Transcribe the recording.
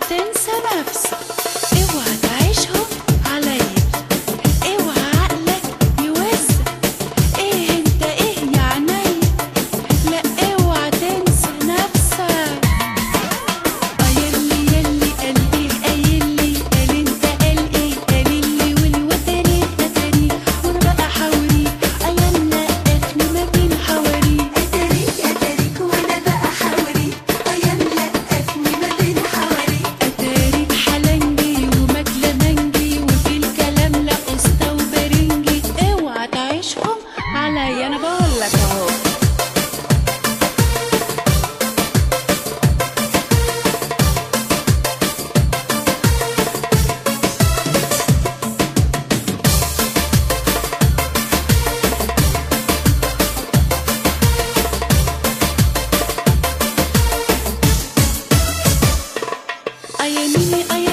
تنسى نفسك اوعى تعيشهم عليا اوعى عقلك يوزع ايه انت ايه يا عينيا لا اوعى تنسى نفسك اه يلي يلي قال ايه قايلي قال انت قال ايه قاليلي والوتاني اتاني وانا بقى حوري ايامنا افني ما بين حواريك اتاريك اتاريك وانا بقى حواليك ايام لقفني ما بين حواليك اتاريك حلنجي ومكلمنجي وفي الكلام لا قسطة وبرنجي اوعى تعيشهم عليا انا بقول لك اهو اياميني اياميني